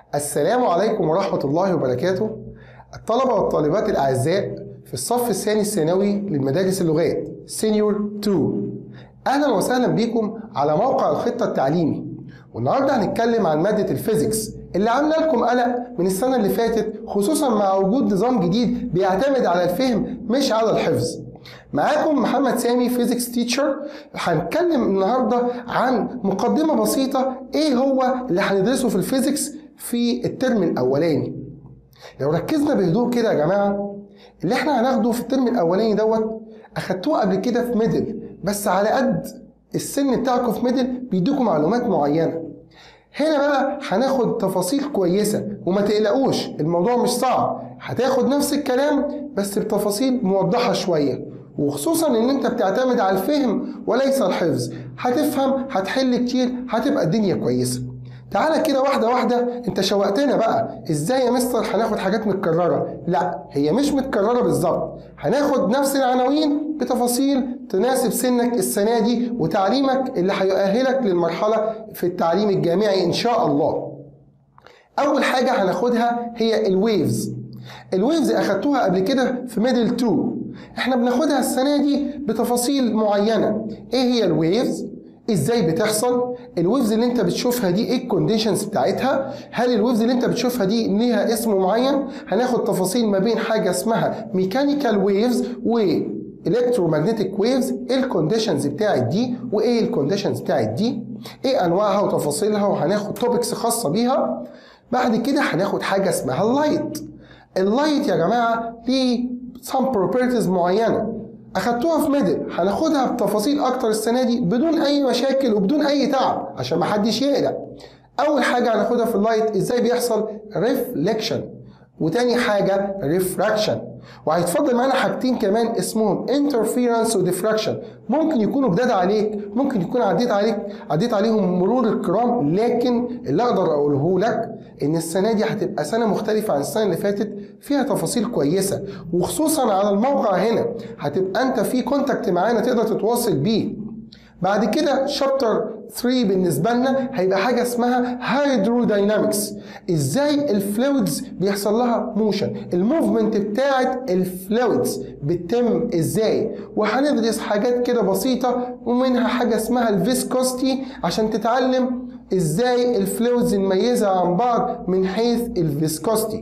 السلام عليكم ورحمة الله وبركاته الطلبة والطالبات الأعزاء في الصف الثاني الثانوي للمدارس اللغات سينيور 2 أهلا وسهلا بكم على موقع الخطة التعليمي والنهاردة هنتكلم عن مادة الفيزيكس اللي عاملة لكم قلق من السنة اللي فاتت خصوصا مع وجود نظام جديد بيعتمد على الفهم مش على الحفظ معاكم محمد سامي فيزيكس تيتشر هنتكلم النهارده عن مقدمه بسيطه ايه هو اللي هندرسه في الفيزيكس في الترم الاولاني لو ركزنا بهدوء كده يا جماعه اللي احنا هناخده في الترم الاولاني دوت اخدتوه قبل كده في ميدل بس على قد السن بتاعكم في ميدل بيديكم معلومات معينه هنا بقى هناخد تفاصيل كويسة وما تقلقوش الموضوع مش صعب هتاخد نفس الكلام بس بتفاصيل موضحة شوية وخصوصا ان انت بتعتمد على الفهم وليس الحفظ هتفهم هتحل كتير هتبقى الدنيا كويسة تعالى كده واحدة واحدة انت شوقتنا بقى ازاي يا مستر هناخد حاجات متكررة لا هي مش متكررة بالظبط هناخد نفس العناوين بتفاصيل تناسب سنك السنة دي وتعليمك اللي هيؤهلك للمرحلة في التعليم الجامعي ان شاء الله اول حاجة هناخدها هي الويفز الويفز اخدتوها قبل كده في ميدل 2 احنا بناخدها السنة دي بتفاصيل معينة ايه هي الويفز ازاي بتحصل الويفز اللي انت بتشوفها دي ايه الكونديشنز بتاعتها هل الويفز اللي انت بتشوفها دي ليها اسم معين هناخد تفاصيل ما بين حاجه اسمها ميكانيكال ويفز و الكترومagnetic ويفز ايه الكونديشنز بتاعت دي وايه الكونديشنز بتاعت دي ايه انواعها وتفاصيلها وهناخد توبكس خاصه بيها بعد كده هناخد حاجه اسمها اللايت اللايت يا جماعه ليه some properties معينه اخدتوها في ميدل هناخدها بتفاصيل اكتر السنه دي بدون اي مشاكل وبدون اي تعب عشان ما حدش يقلق اول حاجه هناخدها في اللايت ازاي بيحصل ريفليكشن وتاني حاجه ريفراكشن وهيتفضل معانا حاجتين كمان اسمهم انترفيرنس وديفراكشن ممكن يكونوا جداد عليك ممكن يكون عديت عليك عديت عليهم مرور الكرام لكن اللي اقدر اقوله لك ان السنه دي هتبقى سنه مختلفه عن السنه اللي فاتت فيها تفاصيل كويسه وخصوصا على الموقع هنا هتبقى انت في كونتاكت معانا تقدر تتواصل بيه بعد كده شابتر 3 بالنسبه لنا هيبقى حاجه اسمها هيدروداينامكس ازاي الفلويدز بيحصل لها موشن الموفمنت بتاعه الفلويدز بتتم ازاي وهندرس حاجات كده بسيطه ومنها حاجه اسمها الفيسكوستي عشان تتعلم ازاي الفلويدز نميزها عن بعض من حيث الفيسكوستي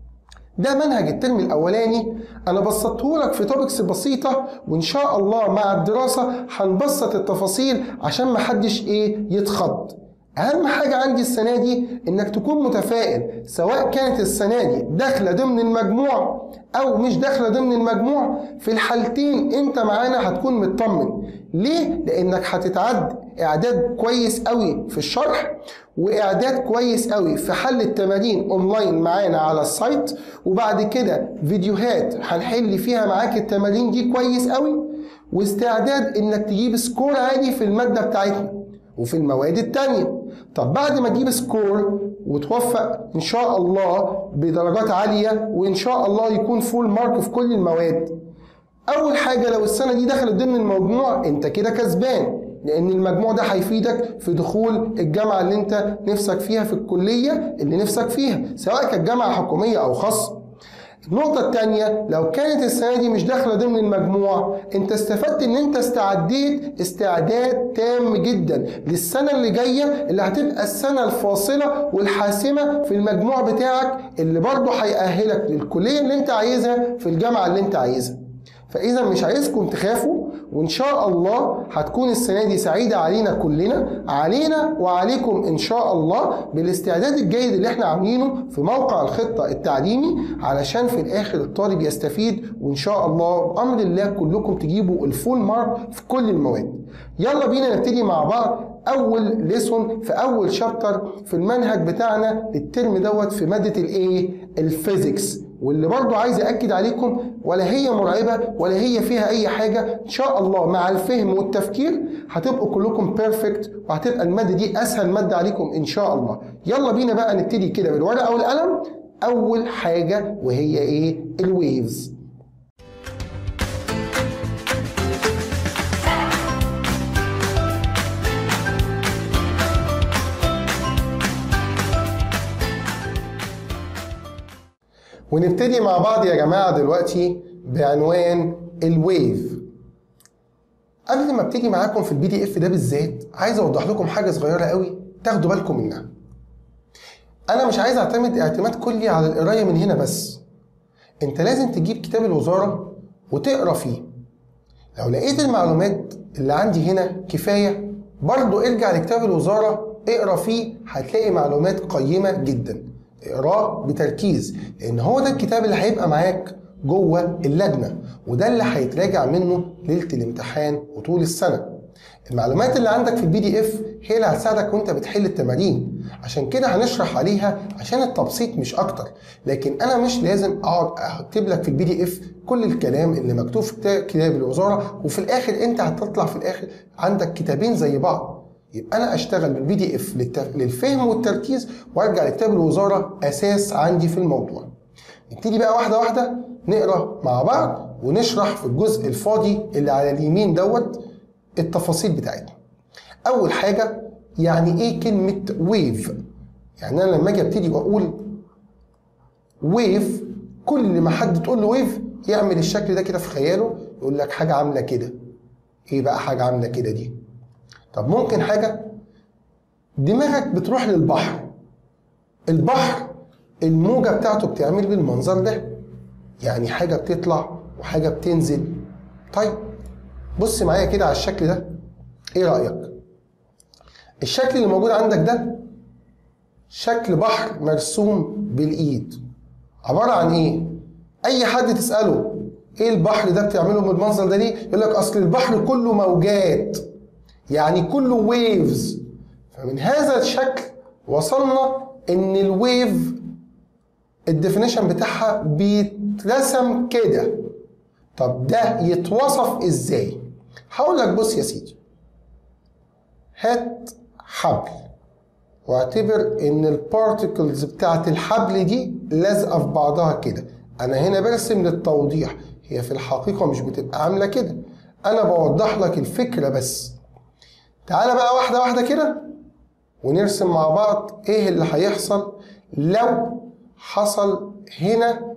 ده منهج الترم الاولاني انا بسطته لك في توبكس بسيطه وان شاء الله مع الدراسه هنبسط التفاصيل عشان ما حدش ايه يتخض اهم حاجه عندي السنه دي انك تكون متفائل سواء كانت السنه دي داخله ضمن المجموع او مش داخله ضمن المجموع في الحالتين انت معانا هتكون مطمن ليه لانك هتتعد اعداد كويس قوي في الشرح واعداد كويس قوي في حل التمارين اونلاين معانا على السايت وبعد كده فيديوهات هنحل فيها معاك التمارين دي كويس قوي واستعداد انك تجيب سكور عالي في الماده بتاعتنا وفي المواد التانية طب بعد ما تجيب سكور وتوفق ان شاء الله بدرجات عالية وان شاء الله يكون فول مارك في كل المواد اول حاجة لو السنة دي دخلت ضمن المجموع انت كده كسبان لان المجموع ده هيفيدك في دخول الجامعة اللي انت نفسك فيها في الكلية اللي نفسك فيها سواء كانت جامعة حكومية او خاصة النقطة التانية لو كانت السنة دي مش داخلة ضمن المجموع انت استفدت ان انت استعديت استعداد تام جدا للسنة اللي جاية اللي هتبقى السنة الفاصلة والحاسمة في المجموع بتاعك اللي برضه هيأهلك للكلية اللي انت عايزها في الجامعة اللي انت عايزها فاذا مش عايزكم تخافوا وان شاء الله هتكون السنه دي سعيده علينا كلنا علينا وعليكم ان شاء الله بالاستعداد الجيد اللي احنا عاملينه في موقع الخطه التعليمي علشان في الاخر الطالب يستفيد وان شاء الله بامر الله كلكم تجيبوا الفول مارك في كل المواد يلا بينا نبتدي مع بعض اول ليسون في اول شابتر في المنهج بتاعنا للترم دوت في ماده الايه الفيزيكس واللي برضو عايز اكد عليكم ولا هي مرعبه ولا هي فيها اي حاجه ان شاء الله مع الفهم والتفكير هتبقوا كلكم بيرفكت وهتبقى الماده دي اسهل ماده عليكم ان شاء الله يلا بينا بقى نبتدي كده بالورقه والقلم اول حاجه وهي ايه الويفز ونبتدي مع بعض يا جماعة دلوقتي بعنوان الويف قبل ما ابتدي معاكم في البي دي اف ده بالذات عايز اوضح لكم حاجة صغيرة قوي تاخدوا بالكم منها انا مش عايز اعتمد اعتماد كلي على القراية من هنا بس انت لازم تجيب كتاب الوزارة وتقرا فيه لو لقيت المعلومات اللي عندي هنا كفاية برضو ارجع لكتاب الوزارة اقرا فيه هتلاقي معلومات قيمة جدا اقراه بتركيز لان هو ده الكتاب اللي هيبقى معاك جوه اللجنة وده اللي هيتراجع منه ليلة الامتحان وطول السنة المعلومات اللي عندك في البي دي اف هي اللي هتساعدك وانت بتحل التمارين عشان كده هنشرح عليها عشان التبسيط مش اكتر لكن انا مش لازم اقعد اكتب لك في البي دي اف كل الكلام اللي مكتوب في كتاب الوزاره وفي الاخر انت هتطلع في الاخر عندك كتابين زي بعض يبقى انا اشتغل بالبي دي اف للفهم والتركيز وارجع لكتاب الوزاره اساس عندي في الموضوع نبتدي بقى واحده واحده نقرا مع بعض ونشرح في الجزء الفاضي اللي على اليمين دوت التفاصيل بتاعتنا اول حاجه يعني ايه كلمه ويف يعني انا لما اجي ابتدي واقول ويف كل ما حد تقول له ويف يعمل الشكل ده كده في خياله يقول لك حاجه عامله كده ايه بقى حاجه عامله كده دي طب ممكن حاجه دماغك بتروح للبحر البحر الموجه بتاعته بتعمل بالمنظر ده يعني حاجه بتطلع وحاجه بتنزل طيب بص معايا كده على الشكل ده ايه رايك الشكل اللي موجود عندك ده شكل بحر مرسوم بالايد عباره عن ايه اي حد تساله ايه البحر ده بتعمله بالمنظر ده ليه يقول لك اصل البحر كله موجات يعني كله ويفز فمن هذا الشكل وصلنا ان الويف الديفينيشن بتاعها بيترسم كده طب ده يتوصف ازاي هقول لك بص يا سيدي هات حبل واعتبر ان البارتكلز بتاعت الحبل دي لازقه في بعضها كده انا هنا برسم للتوضيح هي في الحقيقه مش بتبقى عامله كده انا بوضح لك الفكره بس تعالى بقى واحده واحده كده ونرسم مع بعض ايه اللي هيحصل لو حصل هنا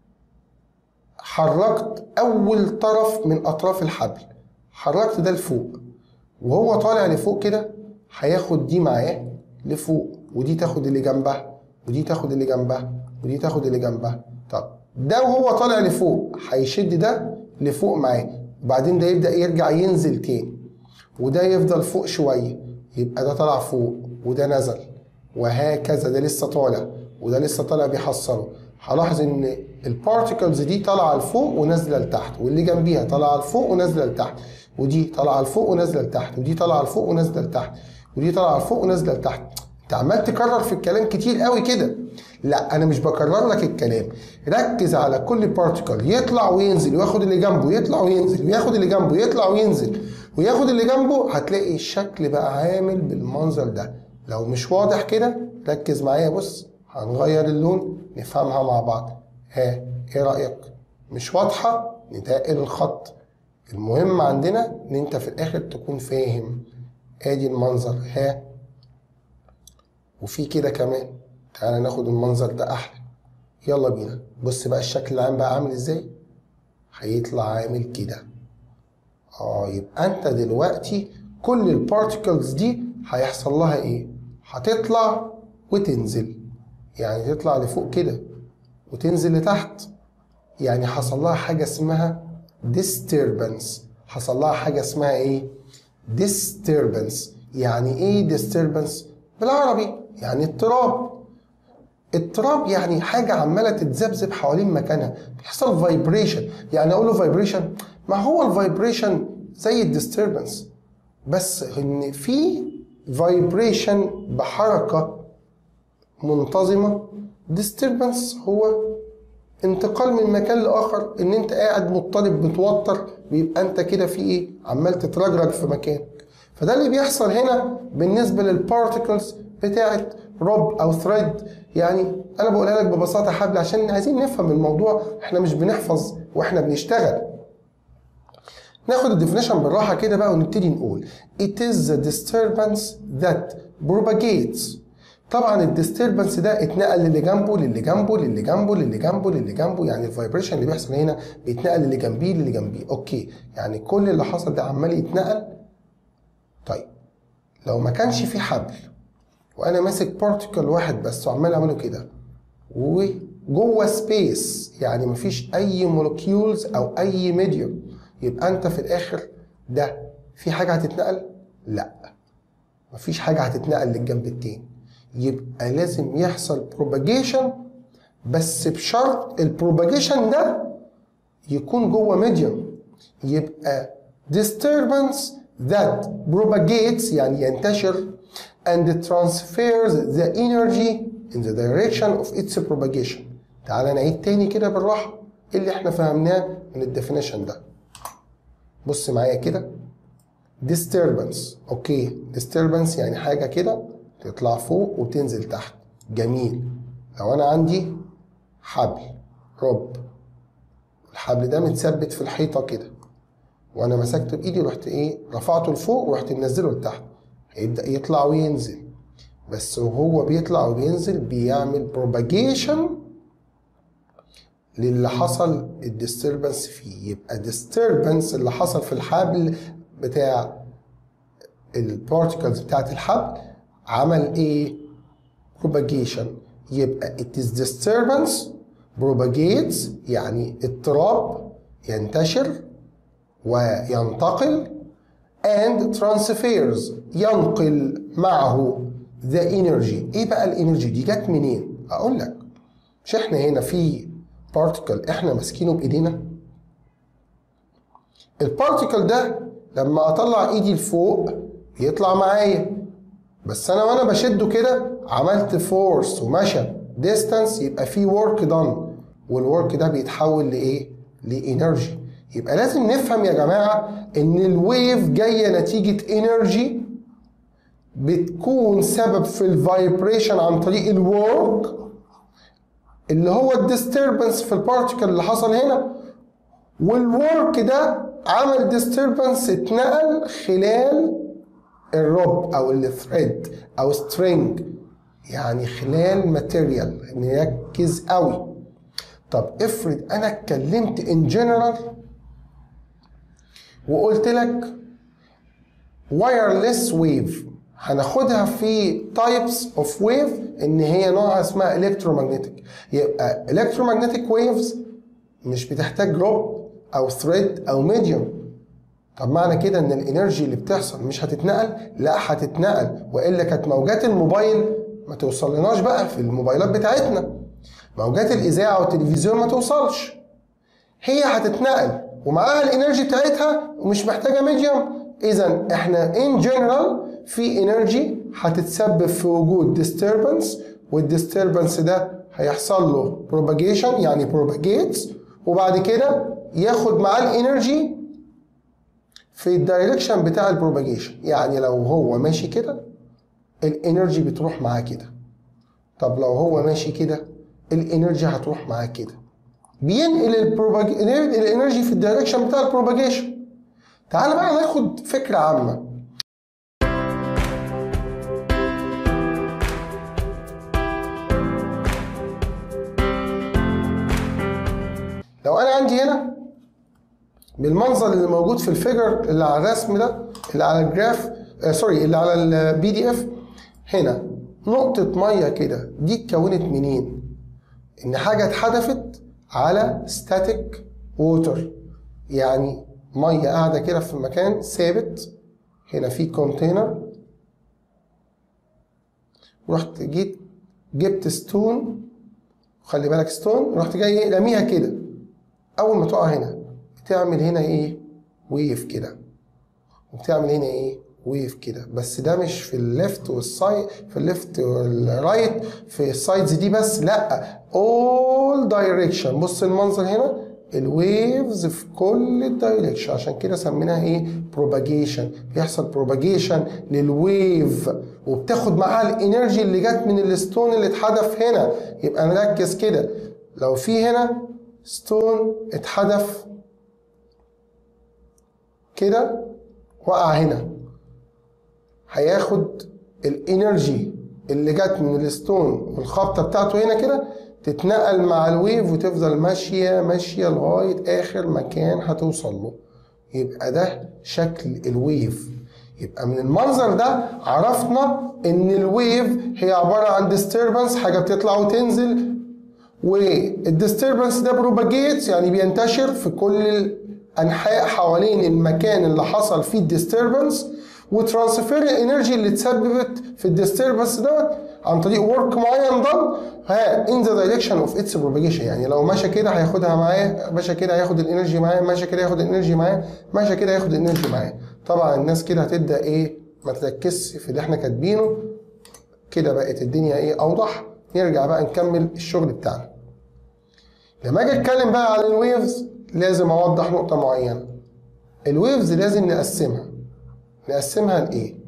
حركت اول طرف من اطراف الحبل حركت ده لفوق وهو طالع لفوق كده هياخد دي معاه لفوق ودي تاخد اللي جنبها ودي تاخد اللي جنبها ودي تاخد اللي جنبها طب ده وهو طالع لفوق هيشد ده لفوق معاه وبعدين ده يبدا يرجع ينزل تاني وده يفضل فوق شويه يبقى ده طلع فوق وده نزل وهكذا ده لسه طالع وده لسه طالع بيحصله هلاحظ ان البارتكلز دي طالعه لفوق ونازله لتحت واللي جنبيها طالعه لفوق ونازله لتحت ودي طالعه لفوق ونازله لتحت ودي طالعه لفوق ونازله لتحت ودي طالعه لفوق ونازله لتحت انت عمال تكرر في الكلام كتير قوي كده لا انا مش بكرر لك الكلام ركز على كل بارتيكل يطلع وينزل وياخد اللي جنبه يطلع وينزل وياخد اللي جنبه يطلع وينزل وياخد اللي جنبه هتلاقي الشكل بقى عامل بالمنظر ده لو مش واضح كده ركز معايا بص هنغير اللون نفهمها مع بعض ها ايه رايك مش واضحه نتقل الخط المهم عندنا ان انت في الاخر تكون فاهم ادي المنظر ها وفي كده كمان تعالى ناخد المنظر ده احلى يلا بينا بص بقى الشكل العام بقى عامل ازاي هيطلع عامل كده اه يبقى انت دلوقتي كل البارتيكلز دي هيحصل لها ايه هتطلع وتنزل يعني تطلع لفوق كده وتنزل لتحت يعني حصل لها حاجه اسمها disturbance حصل لها حاجه اسمها ايه disturbance يعني ايه disturbance بالعربي يعني اضطراب اضطراب يعني حاجه عماله تتذبذب حوالين مكانها بيحصل فايبريشن يعني اقول له فايبريشن ما هو الفايبريشن زي الديستربنس بس ان في فايبريشن بحركه منتظمه ديستربنس هو انتقال من مكان لاخر ان انت قاعد مضطرب متوتر بيبقى انت كده في ايه عمال تترجرج في مكانك فده اللي بيحصل هنا بالنسبه للبارتكلز بتاعه روب او ثريد يعني انا بقولها لك ببساطه حبل عشان عايزين نفهم الموضوع احنا مش بنحفظ واحنا بنشتغل ناخد الديفينيشن بالراحه كده بقى ونبتدي نقول it is the disturbance that propagates طبعا الديستربنس ده اتنقل للي جنبه للي جنبه للي جنبه للي جنبه للي جنبه يعني الفايبريشن اللي بيحصل هنا بيتنقل للي جنبيه للي جنبيه اوكي يعني كل اللي حصل ده عمال يتنقل طيب لو ما كانش في حبل وانا ماسك بارتيكل واحد بس وعمال اعمله كده وجوه سبيس يعني مفيش اي مولكيولز او اي ميديوم يبقى انت في الاخر ده في حاجه هتتنقل لا مفيش حاجه هتتنقل للجنب التاني يبقى لازم يحصل بروباجيشن بس بشرط البروباجيشن ده يكون جوه ميديوم يبقى disturbance that propagates يعني ينتشر and transfers the energy in the direction of its propagation تعال نعيد تاني كده بالراحة إيه اللي احنا فهمناه من الديفينيشن ده بص معايا كده disturbance اوكي disturbance يعني حاجة كده تطلع فوق وتنزل تحت جميل لو انا عندي حبل رب الحبل ده متثبت في الحيطة كده وانا مسكته بايدي رحت ايه رفعته لفوق ورحت منزله لتحت هيبدأ يطلع وينزل بس وهو بيطلع وبينزل بيعمل بروباجيشن للي حصل الديستربنس فيه يبقى ديستربنس اللي حصل في الحبل بتاع البارتكلز بتاعت الحبل عمل ايه propagation يبقى it is disturbance propagates يعني اضطراب ينتشر وينتقل and transfers ينقل معه the energy ايه بقى الانرجي دي جت منين اقول لك مش احنا هنا في بارتيكل احنا ماسكينه بايدينا البارتيكل ده لما اطلع ايدي لفوق بيطلع معايا بس انا وانا بشده كده عملت فورس ومشى ديستانس يبقى في ورك دان والورك ده بيتحول لايه لانرجي يبقى لازم نفهم يا جماعه ان الويف جايه نتيجه انرجي بتكون سبب في الفايبريشن عن طريق الورك اللي هو الديستربنس في البارتيكل اللي حصل هنا والورك ده عمل ديستربنس اتنقل خلال الروب او الثريد او سترينج يعني خلال ماتيريال نركز قوي طب افرض انا اتكلمت ان جنرال وقلت لك وايرلس ويف هناخدها في تايبس اوف ويف ان هي نوعها اسمها الكترومagnetic يبقى الكترومagnetic ويفز مش بتحتاج روب او ثريد او ميديوم طب معنى كده ان الانرجي اللي بتحصل مش هتتنقل لا هتتنقل والا كانت موجات الموبايل ما توصلناش بقى في الموبايلات بتاعتنا موجات الاذاعه والتلفزيون ما توصلش هي هتتنقل ومعاها الانرجي بتاعتها ومش محتاجه ميديوم اذا احنا ان جنرال في انرجي هتتسبب في وجود ديستربنس والديستربنس ده هيحصل له propagation يعني propagates وبعد كده ياخد معاه الانرجي في الدايركشن بتاع البروباجيشن يعني لو هو ماشي كده الانرجي بتروح معاه كده طب لو هو ماشي كده الانرجي هتروح معاه كده بينقل البروباج... الانرجي في الدايركشن بتاع البروباجيشن تعال بقى ناخد فكره عامه لو انا عندي هنا بالمنظر اللي موجود في الفيجر اللي على الرسم ده اللي على الجراف آه سوري اللي على البي دي اف هنا نقطة مية كده دي اتكونت منين؟ إن حاجة اتحدفت على ستاتيك ووتر يعني مية قاعدة كده في مكان ثابت هنا في كونتينر رحت جيت جبت ستون خلي بالك ستون رحت جاي راميها كده أول ما تقع هنا بتعمل هنا ايه ويف كده وبتعمل هنا ايه ويف كده بس ده مش في الليفت والسايد في الليفت والرايت في السايدز دي بس لا اول دايركشن بص المنظر هنا الويفز في كل الدايركشن عشان كده سميناها ايه بروباجيشن بيحصل بروباجيشن للويف وبتاخد معاها الانرجي اللي جت من الستون اللي اتحدف هنا يبقى نركز كده لو في هنا ستون اتحدف كده وقع هنا هياخد الانرجي اللي جت من الستون والخبطه بتاعته هنا كده تتنقل مع الويف وتفضل ماشيه ماشيه لغايه اخر مكان هتوصل له يبقى ده شكل الويف يبقى من المنظر ده عرفنا ان الويف هي عباره عن disturbance حاجه بتطلع وتنزل والديستربنس ده بروباجيتس يعني بينتشر في كل الانحاء حوالين المكان اللي حصل فيه الديستربنس وترانسفير الانرجي اللي اتسببت في الديستربنس دوت عن طريق ورك معين ضل ها ان ذا دايركشن اوف اتس بروباجيشن يعني لو ماشى كده هياخدها معاه ماشى كده هياخد الانرجي معاه ماشى كده هياخد الانرجي معاه ماشى كده هياخد الانرجي معاه طبعا الناس كده هتبدا ايه ما تركزش في اللي احنا كاتبينه كده بقت الدنيا ايه اوضح نرجع بقى نكمل الشغل بتاعنا لما اجي اتكلم بقى عن الويفز لازم اوضح نقطه معينه الويفز لازم نقسمها نقسمها لايه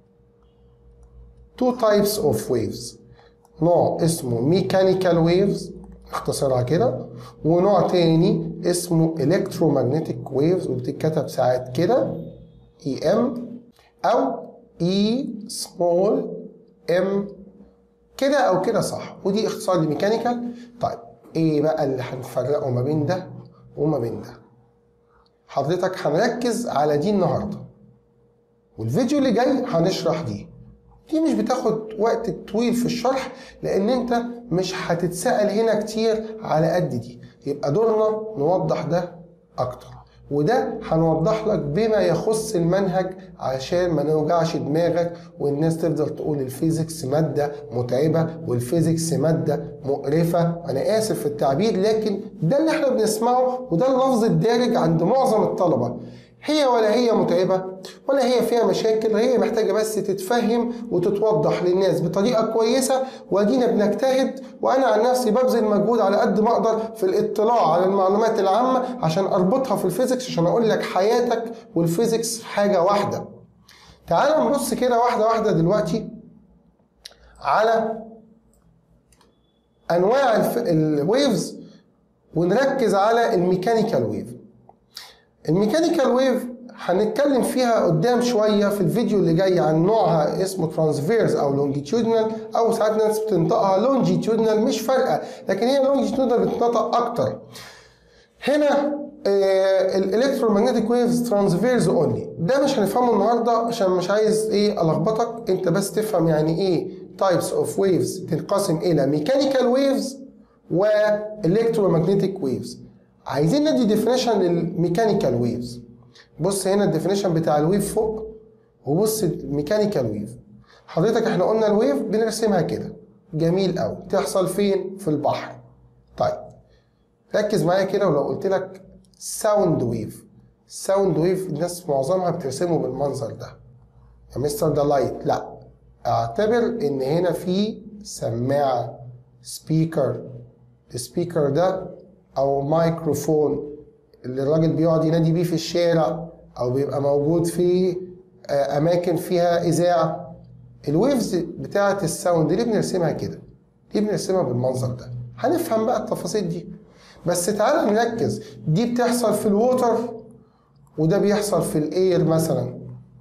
two types of waves نوع اسمه mechanical waves اختصرها كده ونوع تاني اسمه electromagnetic waves وبتتكتب ساعات كده EM أو E small M كده أو كده صح ودي اختصار لميكانيكال طيب إيه بقى اللي هنفرقه ما بين ده وما بين ده حضرتك هنركز على دي النهارده والفيديو اللي جاي هنشرح دي دي مش بتاخد وقت طويل في الشرح لان انت مش هتتسأل هنا كتير على قد دي يبقى دورنا نوضح ده اكتر وده هنوضح لك بما يخص المنهج عشان ما نوجعش دماغك والناس تفضل تقول الفيزيكس مادة متعبة والفيزيكس مادة مقرفة أنا آسف في التعبير لكن ده اللي احنا بنسمعه وده اللفظ الدارج عند معظم الطلبة هي ولا هي متعبة ولا هي فيها مشاكل هي محتاجة بس تتفهم وتتوضح للناس بطريقة كويسة وادينا بنجتهد وأنا عن نفسي ببذل مجهود على قد ما أقدر في الاطلاع على المعلومات العامة عشان أربطها في الفيزيكس عشان أقول لك حياتك والفيزيكس حاجة واحدة تعال نبص كده واحدة واحدة دلوقتي على أنواع الويفز ونركز على الميكانيكال ويف الميكانيكال ويف هنتكلم فيها قدام شويه في الفيديو اللي جاي عن نوعها اسمه ترانسفيرز او لونجيتيودنال او ساعات ناس بتنطقها لونجيتيودنال مش فارقه لكن هي لونجيتيودنال بتنطق اكتر هنا الالكترومagnetic ويفز ترانسفيرز اونلي ده مش هنفهمه النهارده عشان مش عايز ايه الخبطك انت بس تفهم يعني ايه تايبس اوف ويفز تنقسم الى ميكانيكال ويفز والكترومagnetic ويفز عايزين ندي ديفينيشن للميكانيكال ويفز بص هنا الديفينيشن بتاع الويف فوق وبص الميكانيكال ويف حضرتك احنا قلنا الويف بنرسمها كده جميل قوي تحصل فين في البحر طيب ركز معايا كده ولو قلت لك ساوند ويف ساوند ويف الناس معظمها بترسمه بالمنظر ده يا مستر ده لايت لا اعتبر ان هنا في سماعه سبيكر السبيكر ده او مايكروفون اللي الراجل بيقعد ينادي بيه في الشارع او بيبقى موجود في اماكن فيها اذاعه الويفز بتاعه الساوند ليه بنرسمها كده ليه بنرسمها بالمنظر ده هنفهم بقى التفاصيل دي بس تعالى نركز دي بتحصل في الووتر وده بيحصل في الاير مثلا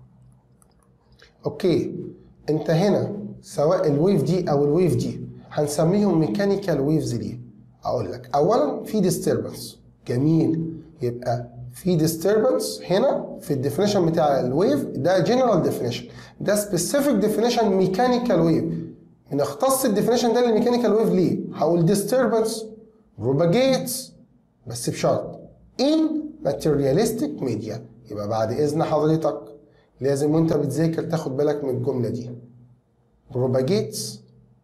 اوكي انت هنا سواء الويف دي او الويف دي هنسميهم ميكانيكال ويفز ليه اقول لك اولا في ديستربنس جميل يبقى في disturbance هنا في الديفينيشن بتاع الويف ده جنرال ديفينيشن ده سبيسيفيك ديفينيشن ميكانيكال ويف بنختص الديفينيشن ده للميكانيكال ويف ليه؟ هقول disturbance propagates بس بشرط in materialistic media يبقى بعد اذن حضرتك لازم وانت بتذاكر تاخد بالك من الجمله دي propagates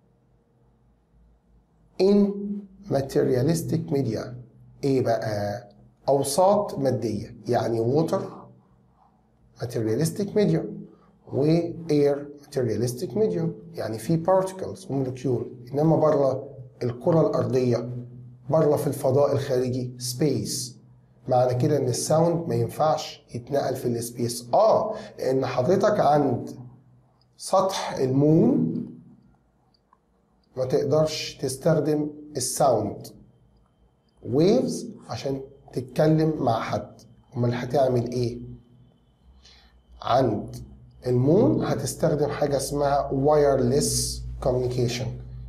in materialistic media ايه بقى اوساط ماديه يعني ووتر materialistic medium و air materialistic medium يعني في particles ومولكيول انما بره الكره الارضيه بره في الفضاء الخارجي سبيس معنى كده ان الساوند ما ينفعش يتنقل في السبيس اه لان حضرتك عند سطح المون ما تقدرش تستخدم الساوند ويفز عشان تتكلم مع حد امال هتعمل ايه عند المون هتستخدم حاجه اسمها وايرلس communication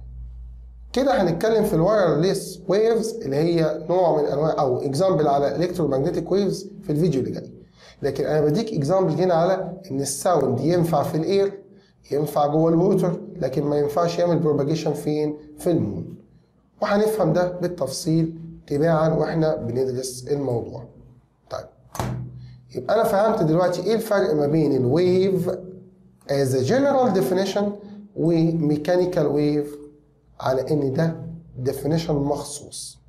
كده هنتكلم في الوايرلس ويفز اللي هي نوع من انواع او اكزامبل على الكترومagnetic ويفز في الفيديو اللي جاي لكن انا بديك اكزامبل هنا على ان الساوند ينفع في الاير ينفع جوه الووتر لكن ما ينفعش يعمل بروباجيشن فين في المون وهنفهم ده بالتفصيل تباعا واحنا بندرس الموضوع طيب يبقى انا فهمت دلوقتي ايه الفرق ما بين الويف as a general definition وميكانيكال ويف على ان ده definition مخصوص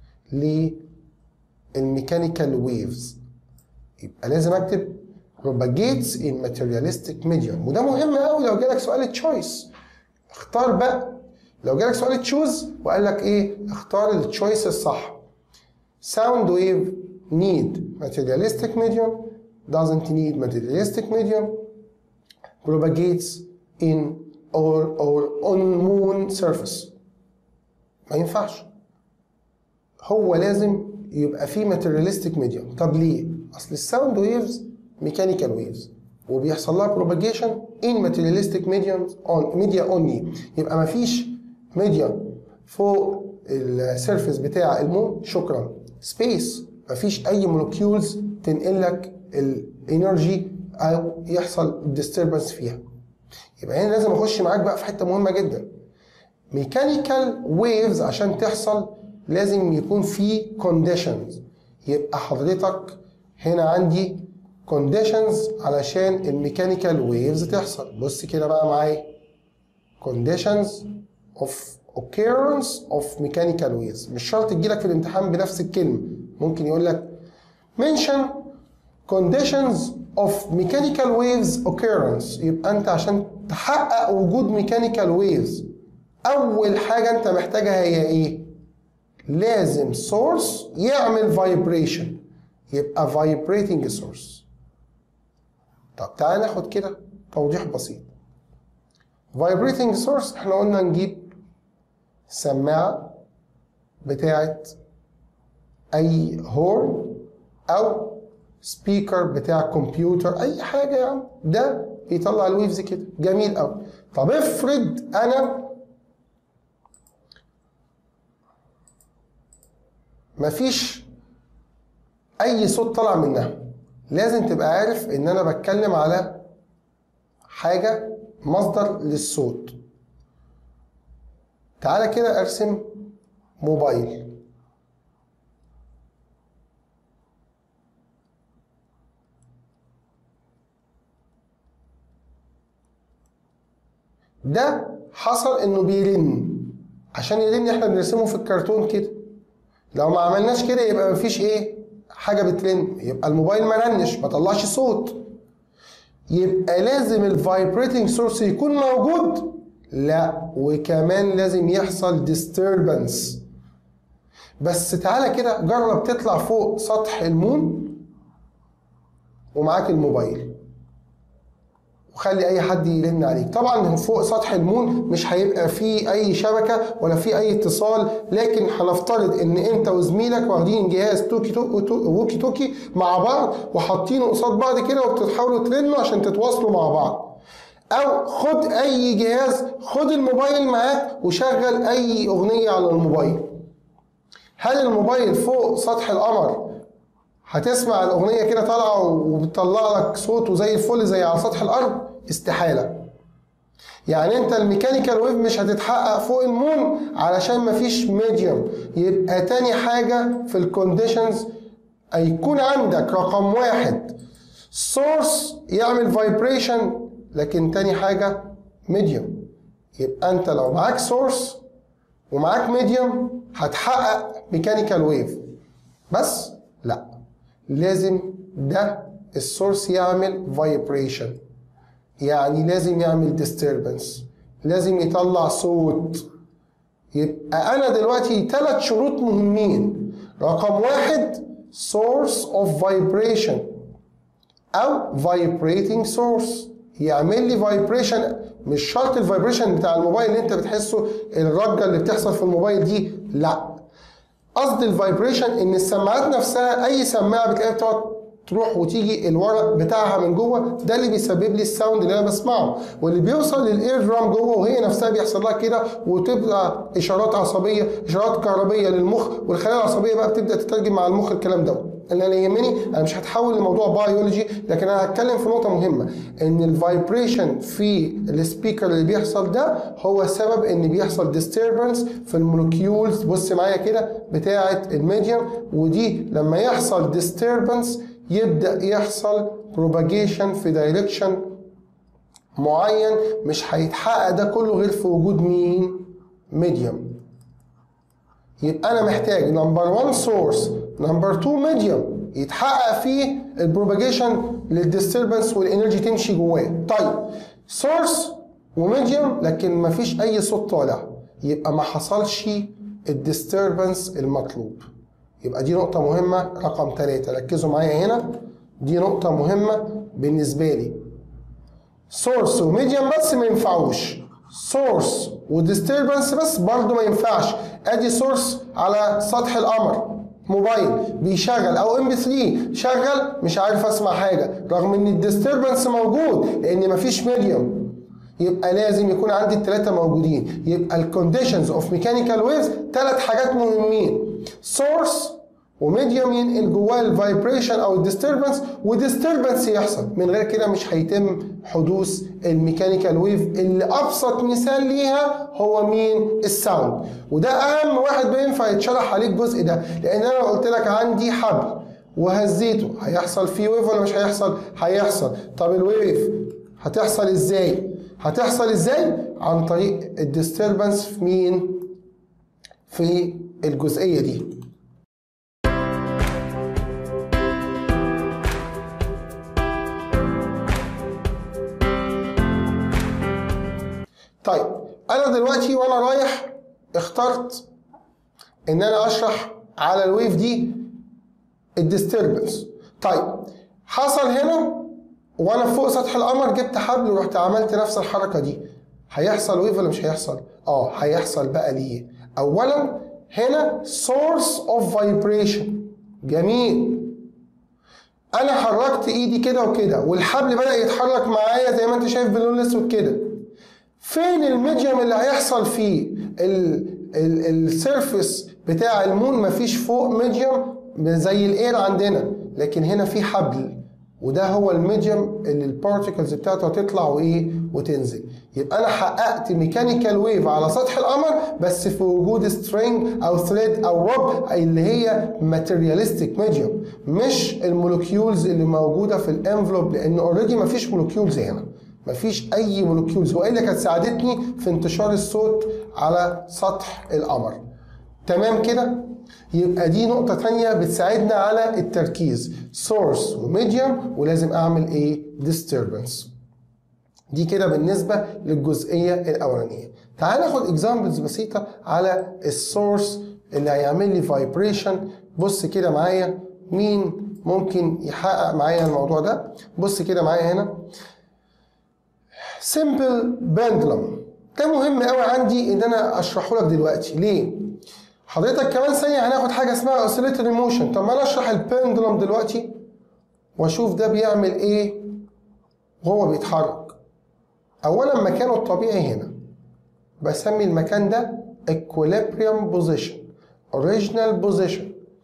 للميكانيكال ويفز يبقى لازم اكتب propagates in materialistic medium وده مهم قوي لو جالك سؤال تشويس اختار بقى لو جالك سؤال تشوز وقال لك ايه اختار التشويس الصح sound wave need materialistic medium doesn't need materialistic medium propagates in or or on moon surface ما ينفعش هو لازم يبقى فيه ماتيرياليستيك ميديوم طب ليه اصل الساوند ويفز ميكانيكال ويفز وبيحصل لها بروباجيشن ان ماتيرياليستيك ميديوم اون ميديا اونلي يبقى ما فيش ميديوم فوق السيرفيس بتاع المون شكرا سبيس ما فيش اي مولكيولز تنقل لك الانرجي او يحصل ديستربنس فيها يبقى هنا لازم اخش معاك بقى في حته مهمه جدا ميكانيكال ويفز عشان تحصل لازم يكون في كونديشنز يبقى حضرتك هنا عندي كونديشنز علشان الميكانيكال ويفز تحصل بص كده بقى معايا conditions of occurrence of mechanical waves مش شرط تجيلك في الامتحان بنفس الكلمة ممكن يقول لك mention conditions of mechanical waves occurrence يبقى انت عشان تحقق وجود mechanical waves اول حاجة انت محتاجها هي ايه لازم source يعمل vibration يبقى vibrating source طب تعالى ناخد كده توضيح بسيط vibrating source احنا قلنا نجيب سماعة بتاعت اي هورن او سبيكر بتاع كمبيوتر اي حاجة يا عم ده بيطلع الويفز كده جميل قوي طب افرض انا مفيش اي صوت طالع منها لازم تبقى عارف ان انا بتكلم على حاجة مصدر للصوت تعالى كده ارسم موبايل ده حصل انه بيرن عشان يرن احنا بنرسمه في الكرتون كده لو ما عملناش كده يبقى مفيش ايه حاجه بترن يبقى الموبايل ما رنش ما طلعش صوت يبقى لازم الفايبريتنج سورس يكون موجود لا وكمان لازم يحصل disturbance بس تعالى كده جرب تطلع فوق سطح المون ومعاك الموبايل وخلي اي حد يرن عليك طبعا فوق سطح المون مش هيبقى فيه اي شبكه ولا فيه اي اتصال لكن هنفترض ان انت وزميلك واخدين جهاز توكي توكي ووكي توكي مع بعض وحاطينه قصاد بعض كده وبتحاولوا ترنوا عشان تتواصلوا مع بعض او خد اي جهاز خد الموبايل معاك وشغل اي اغنيه على الموبايل هل الموبايل فوق سطح القمر هتسمع الاغنيه كده طالعه وبتطلع لك صوت وزي الفل زي على سطح الارض استحاله يعني انت الميكانيكال ويف مش هتتحقق فوق المون علشان مفيش ميديوم يبقى تاني حاجه في الكونديشنز هيكون عندك رقم واحد سورس يعمل فايبريشن لكن تاني حاجه ميديوم يبقى انت لو معاك سورس ومعاك ميديوم هتحقق ميكانيكال ويف بس لا لازم ده السورس يعمل فايبريشن يعني لازم يعمل disturbance لازم يطلع صوت يبقى انا دلوقتي ثلاث شروط مهمين رقم واحد source of vibration او vibrating source يعمل لي فايبريشن مش شرط الفايبريشن بتاع الموبايل اللي انت بتحسه الرجه اللي بتحصل في الموبايل دي لا قصد الفايبريشن ان السماعات نفسها اي سماعه بتلاقيها بتقعد تروح وتيجي الورق بتاعها من جوه ده اللي بيسبب لي الساوند اللي انا بسمعه واللي بيوصل للاير درام جوه وهي نفسها بيحصل لها كده وتبقى اشارات عصبيه اشارات كهربيه للمخ والخلايا العصبيه بقى بتبدا تترجم مع المخ الكلام ده اللي انا يهمني انا مش هتحول لموضوع بايولوجي لكن انا هتكلم في نقطه مهمه ان الفايبريشن في السبيكر اللي بيحصل ده هو سبب ان بيحصل ديستربنس في المولكيولز بص معايا كده بتاعه الميديوم ودي لما يحصل ديستربنس يبدا يحصل بروباجيشن في دايركشن معين مش هيتحقق ده كله غير في وجود مين ميديوم يبقى انا محتاج نمبر 1 سورس نمبر 2 ميديوم يتحقق فيه البروباجيشن للديستربنس والانرجي تمشي جواه طيب سورس وميديوم لكن ما فيش اي صوت طالع يبقى ما حصلش الديستربنس المطلوب يبقى دي نقطة مهمة رقم ثلاثة ركزوا معايا هنا دي نقطة مهمة بالنسبة لي سورس وميديوم بس ما ينفعوش سورس وديستربنس بس برضه ما ينفعش ادي سورس على سطح القمر موبايل بيشغل او ام بي 3 شغل مش عارف اسمع حاجه رغم ان الديستربنس موجود لان مفيش ميديوم يبقى لازم يكون عندي الثلاثه موجودين يبقى الكونديشنز اوف ميكانيكال ويفز ثلاث حاجات مهمين سورس وميديوم ينقل جواه الفايبريشن او الديستربنس وديستربنس يحصل من غير كده مش هيتم حدوث الميكانيكال ويف اللي ابسط مثال ليها هو مين الساوند وده اهم واحد بينفع يتشرح عليه الجزء ده لان انا قلت لك عندي حبل وهزيته هيحصل فيه ويف ولا مش هيحصل هيحصل طب الويف هتحصل ازاي هتحصل ازاي عن طريق الديستربنس في مين في الجزئيه دي طيب انا دلوقتي وانا رايح اخترت ان انا اشرح على الويف دي الديستربنس طيب حصل هنا وانا فوق سطح القمر جبت حبل ورحت عملت نفس الحركه دي هيحصل ويف ولا مش هيحصل اه هيحصل بقى ليه اولا هنا source of vibration جميل انا حركت ايدي كده وكده والحبل بدا يتحرك معايا زي ما انت شايف باللون الاسود كده فين الميديوم اللي هيحصل فيه السيرفس بتاع المون مفيش فوق ميديوم زي الاير عندنا لكن هنا في حبل وده هو الميديوم اللي البارتيكلز بتاعته هتطلع وايه وتنزل يبقى انا حققت ميكانيكال ويف على سطح القمر بس في وجود سترينج او ثريد او روب اللي هي ماتيرياليستيك ميديوم مش المولكيولز اللي موجوده في الانفلوب لان اوريدي مفيش مولكيولز هنا مفيش اي مولكيولز والا كانت ساعدتني في انتشار الصوت على سطح القمر تمام كده يبقى دي نقطة تانية بتساعدنا على التركيز source وميديوم ولازم اعمل ايه disturbance دي كده بالنسبة للجزئية الأولانية تعال ناخد اكزامبلز بسيطة على السورس اللي هيعمل لي فايبريشن بص كده معايا مين ممكن يحقق معايا الموضوع ده بص كده معايا هنا سمبل بندلم ده مهم قوي عندي ان انا اشرحه لك دلوقتي ليه حضرتك كمان ثانيه هناخد حاجه اسمها اوسيليتري موشن طب ما انا اشرح البندلم دلوقتي واشوف ده بيعمل ايه وهو بيتحرك اولا مكانه الطبيعي هنا بسمي المكان ده equilibrium position original position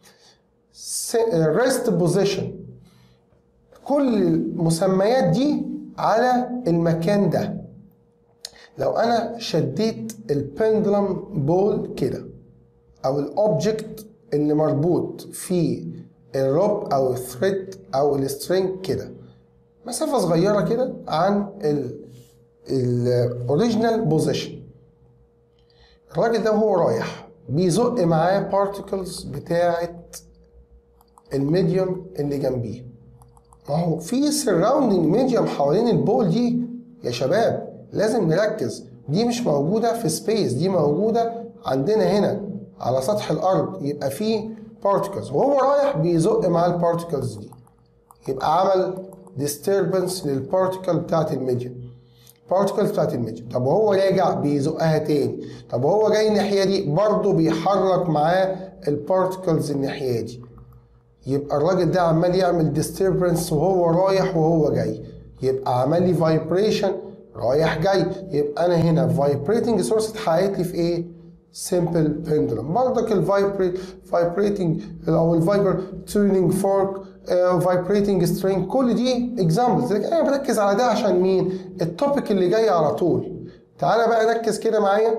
rest position كل المسميات دي على المكان ده لو انا شديت البندلم بول كده او الاوبجكت اللي مربوط في الروب او الثريد او السترينج كده مسافة صغيرة كده عن الاوريجينال بوزيشن الراجل ده وهو رايح بيزق معاه بارتكلز بتاعة الميديوم اللي جنبيه ما هو في سراوندنج ميديوم حوالين البول دي يا شباب لازم نركز دي مش موجودة في سبيس دي موجودة عندنا هنا على سطح الأرض يبقى في بارتكلز وهو رايح بيزق مع البارتكلز دي يبقى عمل disturbance للبارتكل بتاعت الميديوم بارتكلز بتاعت الميديوم طب وهو راجع بيزقها تاني طب وهو جاي الناحية دي برضه بيحرك معاه البارتكلز الناحية دي يبقى الراجل ده عمال يعمل disturbance وهو رايح وهو جاي يبقى عمل لي vibration رايح جاي يبقى انا هنا vibrating source اتحققت لي في ايه؟ simple pendulum برضك الفايبريت vibrating او الفايبر tuning fork vibrating string كل دي examples لكن انا بركز على ده عشان مين؟ التوبيك اللي جاي على طول تعالى بقى ركز كده معايا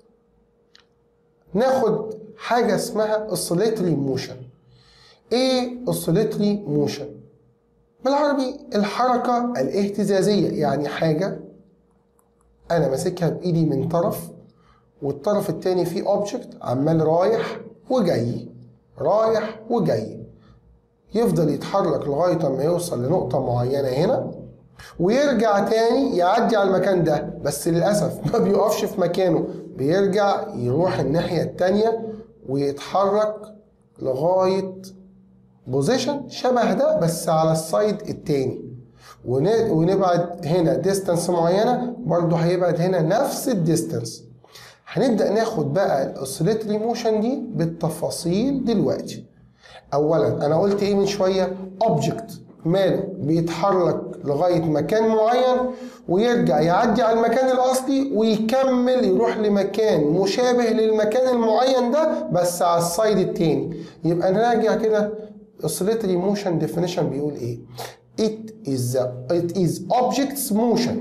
ناخد حاجة اسمها oscillatory motion ايه oscillatory motion بالعربي الحركة الاهتزازية يعني حاجة انا ماسكها بايدي من طرف والطرف التاني فيه اوبجكت عمال رايح وجاي رايح وجاي يفضل يتحرك لغاية ما يوصل لنقطة معينة هنا ويرجع تاني يعدي على المكان ده بس للأسف ما بيقفش في مكانه بيرجع يروح الناحية التانية ويتحرك لغاية بوزيشن شبه ده بس على السايد التاني ونبعد هنا ديستانس معينة برضه هيبعد هنا نفس الديستانس هنبدأ ناخد بقى الاوسيليتري موشن دي بالتفاصيل دلوقتي اولا انا قلت ايه من شويه اوبجكت ماله بيتحرك لغايه مكان معين ويرجع يعدي على المكان الاصلي ويكمل يروح لمكان مشابه للمكان المعين ده بس على السايد التاني يبقى نراجع كده oscillatory motion definition بيقول ايه it is it is object's motion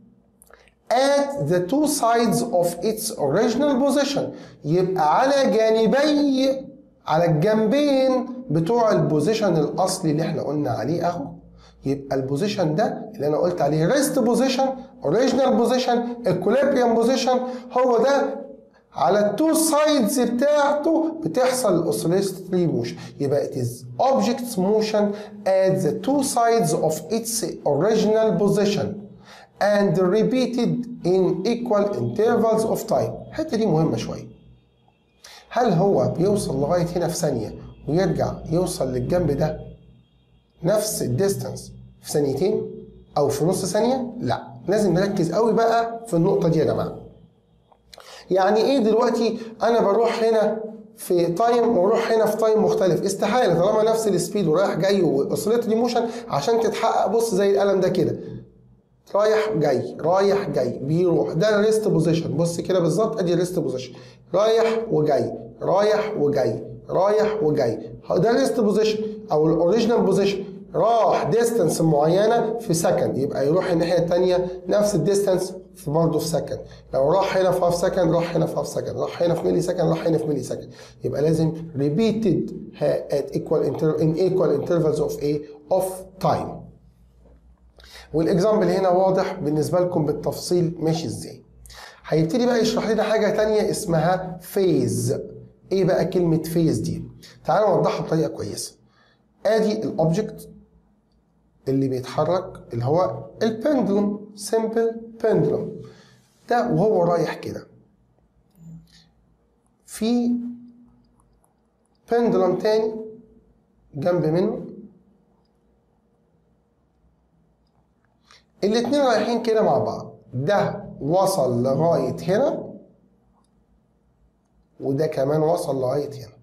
at the two sides of its original position يبقى على جانبي على الجنبين بتوع البوزيشن الاصلي اللي احنا قلنا عليه اهو يبقى البوزيشن ده اللي انا قلت عليه ريست بوزيشن اوريجينال بوزيشن equilibrium بوزيشن هو ده على التو سايدز بتاعته بتحصل الاوسيليتري موشن يبقى it is object's motion at the two sides of its original position and repeated in equal intervals of time الحته دي مهمه شويه هل هو بيوصل لغايه هنا في ثانيه ويرجع يوصل للجنب ده نفس الديستانس في ثانيتين او في نص ثانيه لا لازم نركز قوي بقى في النقطه دي يا جماعه يعني ايه دلوقتي انا بروح هنا في تايم واروح هنا في تايم مختلف استحاله طالما نفس السبيد ورايح جاي واوسيليتري موشن عشان تتحقق بص زي القلم ده كده رايح جاي رايح جاي بيروح ده الريست بوزيشن بص كده بالظبط ادي الريست بوزيشن رايح وجاي رايح وجاي رايح وجاي ده الريست بوزيشن او الاوريجينال بوزيشن راح ديستانس معينه في سكند يبقى يروح الناحيه الثانيه نفس الديستانس في برضه في سكند لو راح هنا في هاف سكند راح هنا في هاف سكند راح هنا في ملي سكند راح هنا في ملي سكند يبقى لازم repeated at equal inter in equal intervals of a of time والاكزامبل هنا واضح بالنسبه لكم بالتفصيل ماشي ازاي هيبتدي بقى يشرح لنا حاجه تانية اسمها فيز ايه بقى كلمه فيز دي تعالوا نوضحها بطريقه كويسه ادي الاوبجكت اللي بيتحرك اللي هو البندلوم سمبل بندلوم ده وهو رايح كده في بندلوم تاني جنب منه الاتنين رايحين كده مع بعض ده وصل لغاية هنا وده كمان وصل لغاية هنا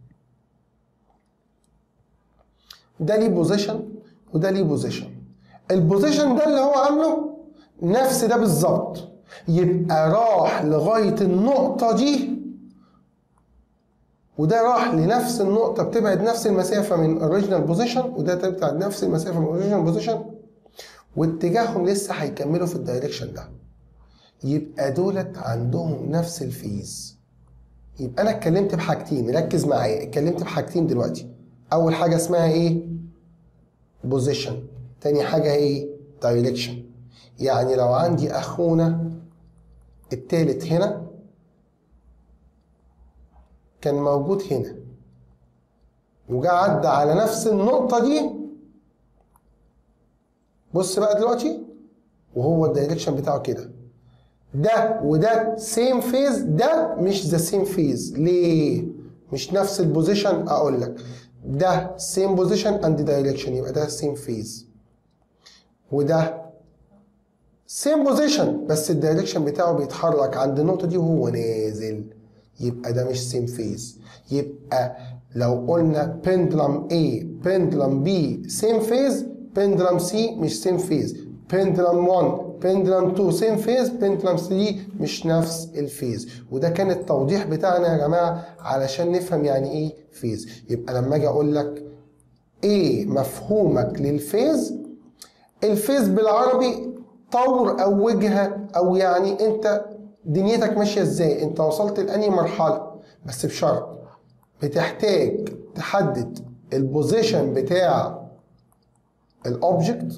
ده ليه بوزيشن وده ليه بوزيشن البوزيشن ده اللي هو عامله نفس ده بالظبط يبقى راح لغاية النقطة دي وده راح لنفس النقطة بتبعد نفس المسافة من اوريجينال بوزيشن وده تبعد نفس المسافة من اوريجينال بوزيشن واتجاههم لسه هيكملوا في الدايركشن ده يبقى دولت عندهم نفس الفيز يبقى انا اتكلمت بحاجتين ركز معايا اتكلمت بحاجتين دلوقتي اول حاجه اسمها ايه بوزيشن تاني حاجه ايه دايركشن يعني لو عندي اخونا التالت هنا كان موجود هنا وجا عدى على نفس النقطه دي بص بقى دلوقتي وهو الدايركشن بتاعه كده ده وده سيم فيز ده مش ذا سيم فيز ليه مش نفس البوزيشن اقول لك ده سيم بوزيشن اند دايركشن يبقى ده سيم فيز وده سيم بوزيشن بس الدايركشن بتاعه بيتحرك عند النقطه دي وهو نازل يبقى ده مش سيم فيز يبقى لو قلنا pendulum A pendulum B same phase pendulum C مش same phase pendulum 1 pendulum 2 same phase pendulum 3 مش نفس الفيز وده كان التوضيح بتاعنا يا جماعه علشان نفهم يعني ايه فيز يبقى لما اجي اقول لك ايه مفهومك للفيز الفيز بالعربي طور او وجهه او يعني انت دنيتك ماشيه ازاي انت وصلت لاني مرحله بس بشرط بتحتاج تحدد البوزيشن بتاع الاوبجكت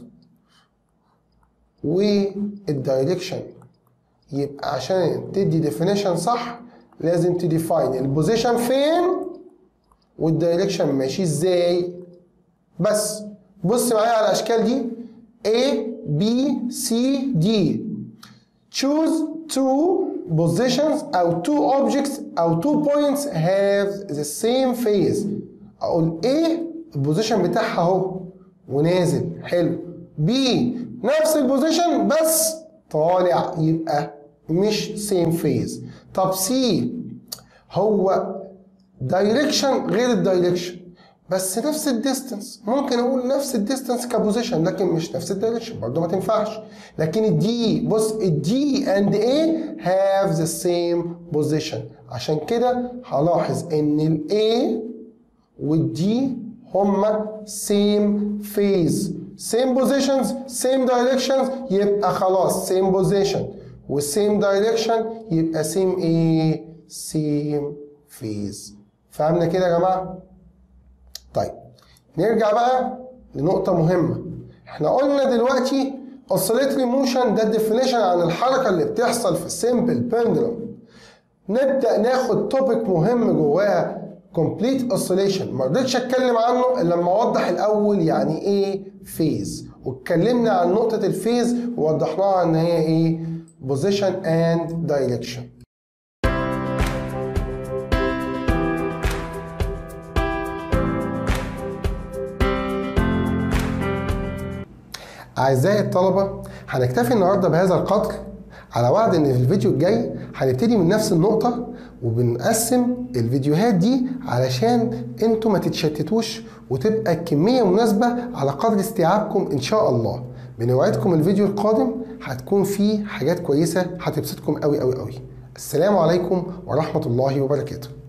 والدايركشن يبقى عشان تدي ديفينيشن صح لازم تديفاين البوزيشن فين والدايركشن ماشي ازاي بس بص معايا على الاشكال دي A B C D choose two positions او two objects او two points have the same phase اقول A البوزيشن بتاعها اهو ونازل حلو B نفس البوزيشن بس طالع يبقى مش سيم فيز طب سي هو دايركشن غير الدايركشن بس نفس الديستنس ممكن اقول نفس الديستنس كبوزيشن لكن مش نفس الدايركشن برضه ما تنفعش لكن الدي بص الدي اند اي هاف ذا سيم بوزيشن عشان كده هلاحظ ان الاي والدي هما سيم فيز same positions same directions يبقى خلاص same position والsame direction يبقى same ايه same phase فهمنا كده يا جماعه طيب نرجع بقى لنقطه مهمه احنا قلنا دلوقتي oscillatory motion ده definition عن الحركه اللي بتحصل في السيمبل pendulum نبدا ناخد توبيك مهم جواها complete oscillation ما رضيتش اتكلم عنه الا لما اوضح الاول يعني ايه فيز واتكلمنا عن نقطه الفيز ووضحناها ان هي ايه position and direction أعزائي الطلبة هنكتفي النهاردة بهذا القدر على وعد إن في الفيديو الجاي هنبتدي من نفس النقطة وبنقسم الفيديوهات دي علشان انتوا ما تتشتتوش وتبقى الكمية مناسبة على قدر استيعابكم إن شاء الله بنوعدكم الفيديو القادم هتكون فيه حاجات كويسة هتبسطكم قوي قوي قوي السلام عليكم ورحمة الله وبركاته